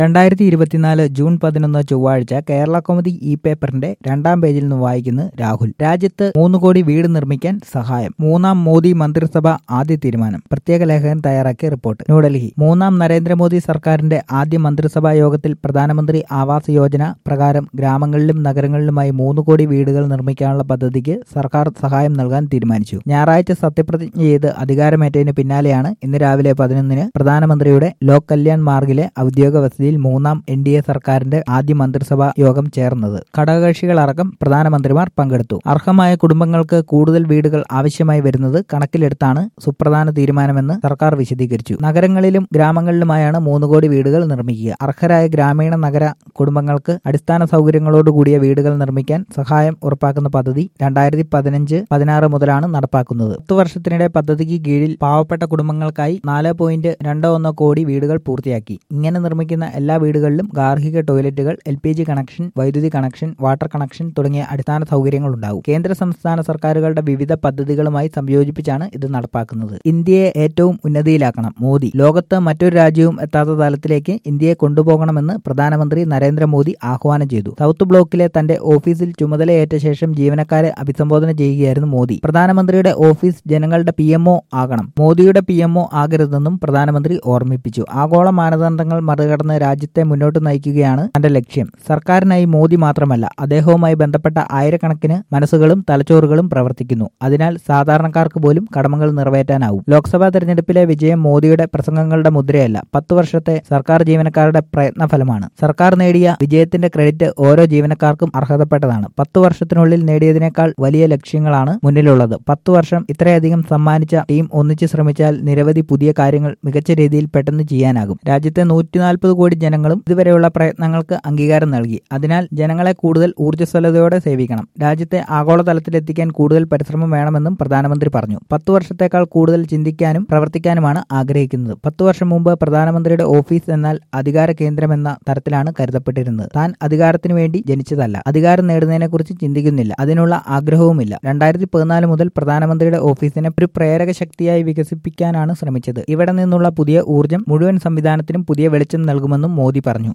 രണ്ടായിരത്തി ഇരുപത്തിനാല് ജൂൺ പതിനൊന്ന് ചൊവ്വാഴ്ച കേരള കോമഡി ഇ പേപ്പറിന്റെ രണ്ടാം പേജിൽ നിന്ന് വായിക്കുന്നു രാഹുൽ രാജ്യത്ത് മൂന്ന് കോടി വീട് നിർമ്മിക്കാൻ സഹായം മൂന്നാം മോദി മന്ത്രിസഭ ആദ്യ തീരുമാനം പ്രത്യേക ലേഖകൻ തയ്യാറാക്കിയ റിപ്പോർട്ട് ന്യൂഡൽഹി മൂന്നാം നരേന്ദ്രമോദി സർക്കാരിന്റെ ആദ്യ മന്ത്രിസഭാ യോഗത്തിൽ പ്രധാനമന്ത്രി ആവാസ് യോജന പ്രകാരം ഗ്രാമങ്ങളിലും നഗരങ്ങളിലുമായി മൂന്ന് കോടി വീടുകൾ നിർമ്മിക്കാനുള്ള പദ്ധതിക്ക് സർക്കാർ സഹായം നൽകാൻ തീരുമാനിച്ചു ഞായറാഴ്ച സത്യപ്രതിജ്ഞ ചെയ്ത് അധികാരമേറ്റതിന് പിന്നാലെയാണ് ഇന്ന് രാവിലെ പതിനൊന്നിന് പ്രധാനമന്ത്രിയുടെ ലോക് കല്യാൺ മാർഗിലെ ഔദ്യോഗിക വസതിയിൽ മൂന്നാം എൻ ഡി എ സർക്കാരിന്റെ ആദ്യ മന്ത്രിസഭാ യോഗം ചേർന്നത് ഘടകകക്ഷികളടക്കം പ്രധാനമന്ത്രിമാർ പങ്കെടുത്തു അർഹമായ കുടുംബങ്ങൾക്ക് കൂടുതൽ വീടുകൾ ആവശ്യമായി വരുന്നത് കണക്കിലെടുത്താണ് സുപ്രധാന തീരുമാനമെന്ന് സർക്കാർ വിശദീകരിച്ചു നഗരങ്ങളിലും ഗ്രാമങ്ങളിലുമായാണ് മൂന്ന് കോടി വീടുകൾ നിർമ്മിക്കുക അർഹരായ ഗ്രാമീണ നഗര കുടുംബങ്ങൾക്ക് അടിസ്ഥാന സൗകര്യങ്ങളോടുകൂടിയ വീടുകൾ നിർമ്മിക്കാൻ സഹായം ഉറപ്പാക്കുന്ന പദ്ധതി രണ്ടായിരത്തി പതിനഞ്ച് പതിനാറ് മുതലാണ് നടപ്പാക്കുന്നത് പത്ത് വർഷത്തിനിടെ പദ്ധതിക്ക് കീഴിൽ പാവപ്പെട്ട കുടുംബങ്ങൾക്കായി നാല് പോയിന്റ് രണ്ട് ഒന്ന് കോടി വീടുകൾ പൂർത്തിയാക്കി ഇങ്ങനെ നിർമ്മിക്കുന്ന എല്ലാ വീടുകളിലും ഗാർഹിക ടോയ്ലറ്റുകൾ എൽ പി ജി കണക്ഷൻ വൈദ്യുതി കണക്ഷൻ വാട്ടർ കണക്ഷൻ തുടങ്ങിയ അടിസ്ഥാന സൗകര്യങ്ങൾ ഉണ്ടാവും കേന്ദ്ര സംസ്ഥാന സർക്കാരുകളുടെ വിവിധ പദ്ധതികളുമായി സംയോജിപ്പിച്ചാണ് ഇത് നടപ്പാക്കുന്നത് ഇന്ത്യയെ ഏറ്റവും ഉന്നതിയിലാക്കണം മോദി ലോകത്ത് മറ്റൊരു രാജ്യവും എത്താത്ത തലത്തിലേക്ക് ഇന്ത്യയെ കൊണ്ടുപോകണമെന്ന് പ്രധാനമന്ത്രി നരേന്ദ്രമോദി ആഹ്വാനം ചെയ്തു സൗത്ത് ബ്ലോക്കിലെ തന്റെ ഓഫീസിൽ ചുമതലയേറ്റ ശേഷം ജീവനക്കാരെ അഭിസംബോധന ചെയ്യുകയായിരുന്നു മോദി പ്രധാനമന്ത്രിയുടെ ഓഫീസ് ജനങ്ങളുടെ പി ആകണം മോദിയുടെ പി ആകരുതെന്നും പ്രധാനമന്ത്രി ഓർമ്മിപ്പിച്ചു ആഗോള മാനദണ്ഡങ്ങൾ മറികടന്ന് രാജ്യത്തെ മുന്നോട്ട് നയിക്കുകയാണ് തന്റെ ലക്ഷ്യം സർക്കാരിനായി മോദി മാത്രമല്ല അദ്ദേഹവുമായി ബന്ധപ്പെട്ട ആയിരക്കണക്കിന് മനസ്സുകളും തലച്ചോറുകളും പ്രവർത്തിക്കുന്നു അതിനാൽ സാധാരണക്കാർക്ക് പോലും കടമകൾ നിറവേറ്റാനാവും ലോക്സഭാ തെരഞ്ഞെടുപ്പിലെ വിജയം മോദിയുടെ പ്രസംഗങ്ങളുടെ മുദ്രയല്ല പത്ത് വർഷത്തെ സർക്കാർ ജീവനക്കാരുടെ പ്രയത്നഫലമാണ് സർക്കാർ നേടിയ വിജയത്തിന്റെ ക്രെഡിറ്റ് ഓരോ ജീവനക്കാർക്കും അർഹതപ്പെട്ടതാണ് പത്ത് വർഷത്തിനുള്ളിൽ നേടിയതിനേക്കാൾ വലിയ ലക്ഷ്യങ്ങളാണ് മുന്നിലുള്ളത് പത്ത് വർഷം ഇത്രയധികം സമ്മാനിച്ച ടീം ഒന്നിച്ച് ശ്രമിച്ചാൽ നിരവധി പുതിയ കാര്യങ്ങൾ മികച്ച രീതിയിൽ പെട്ടെന്ന് ചെയ്യാനാകും രാജ്യത്തെ നൂറ്റി നാൽപ്പത് കോടി ജനങ്ങളും ഇതുവരെയുള്ള പ്രയത്നങ്ങൾക്ക് അംഗീകാരം നൽകി അതിനാൽ ജനങ്ങളെ കൂടുതൽ ഊർജ്ജസ്വലതയോടെ സേവിക്കണം രാജ്യത്തെ ആഗോളതലത്തിലെത്തിക്കാൻ കൂടുതൽ പരിശ്രമം വേണമെന്നും പ്രധാനമന്ത്രി പറഞ്ഞു പത്തു വർഷത്തേക്കാൾ കൂടുതൽ ചിന്തിക്കാനും പ്രവർത്തിക്കാനുമാണ് ആഗ്രഹിക്കുന്നത് പത്തു വർഷം മുമ്പ് പ്രധാനമന്ത്രിയുടെ ഓഫീസ് എന്നാൽ അധികാര കേന്ദ്രമെന്ന തരത്തിലാണ് കരുതപ്പെട്ടിരുന്നത് താൻ അധികാരത്തിനു വേണ്ടി ജനിച്ചതല്ല അധികാരം നേടുന്നതിനെക്കുറിച്ച് ചിന്തിക്കുന്നില്ല അതിനുള്ള ആഗ്രഹവുമില്ല രണ്ടായിരത്തി പതിനാല് മുതൽ പ്രധാനമന്ത്രിയുടെ ഓഫീസിനെ ഒരു പ്രേരക ശക്തിയായി വികസിപ്പിക്കാനാണ് ശ്രമിച്ചത് ഇവിടെ നിന്നുള്ള പുതിയ ഊർജ്ജം മുഴുവൻ സംവിധാനത്തിനും പുതിയ വെളിച്ചം നൽകുമെന്നും മോദി പറഞ്ഞു